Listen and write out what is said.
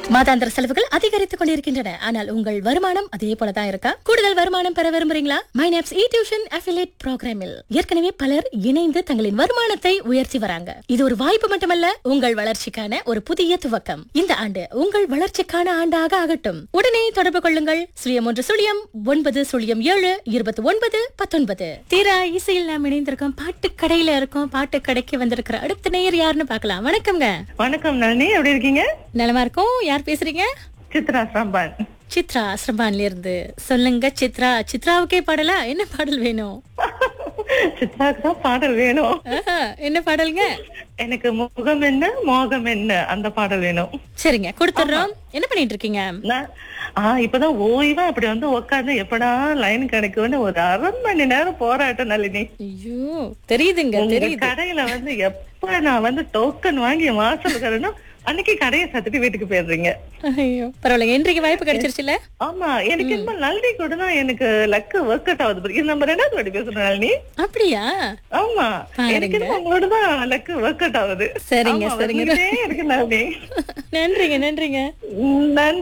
மாதாந்திர செலவுகள் அதிகரித்துக் கொண்டிருக்கின்றன ஆனால் உங்கள் வருமானம் அதே போலதான் இருக்கா கூடுதல் வருமானம் பெற விரும்புறீங்களா மைனாப்ஸ் இ டியூஷன் அஃபிலேட் ப்ரோக்ராமில் ஏற்கனவே பலர் இணைந்து தங்களின் வருமானத்தை உயர்த்தி வராங்க இது ஒரு வாய்ப்பு மட்டுமல்ல உங்கள் வளர்ச்சிக்கான ஒரு புதிய துவக்கம் இந்த ஆண்டு உங்கள் வளர்ச்சிக்கான ஆண்டாக ஆகட்டும் உடனே தொடர்பு கொள்ளுங்கள் சுழியம் ஒன்று சுழியம் ஒன்பது சுழியம் ஏழு இருபத்தி ஒன்பது பத்தொன்பது தீரா இசையில் நாம் இணைந்திருக்கோம் பாட்டு கடையில இருக்கோம் பாட்டு கடைக்கு வந்திருக்கிற அடுத்த நேயர் யாருன்னு பார்க்கலாம் வணக்கம்ங்க வணக்கம் நளினி எப்படி இருக்கீங்க நலமா இருக்கும் யார் பேசுறீங்க சித்ரா சாம்பான் சித்ரா ஆசிரமான்ல இருந்து சொல்லுங்க சித்ரா சித்ராவுக்கே பாடலா என்ன பாடல் வேணும் சித்ராக்கு தான் பாடல் வேணும் ஆஹா, என்ன பாடலுங்க எனக்கு முகம் என்ன மோகம் என்ன அந்த பாடல் வேணும் சரிங்க கொடுத்துடுறோம் என்ன பண்ணிட்டு இருக்கீங்க நான் ஆஹ் இப்பதான் ஓய்வா அப்படி வந்து உட்கார்ந்து எப்படா லைன் கிடைக்கும்னு ஒரு அரை மணி நேரம் போராட்டம் நளினி ஐயோ தெரியுதுங்க உங்க தெரியுது கடையில வந்து எப்ப நான் வந்து டோக்கன் வாங்கி வாசல் கரணும் அன்னைக்கு கடையை சத்துட்டு வீட்டுக்கு போயிடுறீங்க ஐயோ பரவாயில்ல இன்றைக்கு வாய்ப்பு கிடைச்சிருச்சுல ஆமா எனக்கு என்ன நளினி கூட தான் எனக்கு லக்கு ஒர்க் அவுட் ஆகுது இது நம்ம ரெண்டாவது வாட்டி பேசுறோம் நளினி அப்படியா ஆமா பாருங்க. எனக்கு என்ன உங்களோட தான் லக்கு ஒர்க் அவுட் ஆகுது சரிங்க, ஆமா, சரிங்க. வந்துகிட்டே இருக்கு நளினி நன்றிங்க நன்றிங்க நன்றி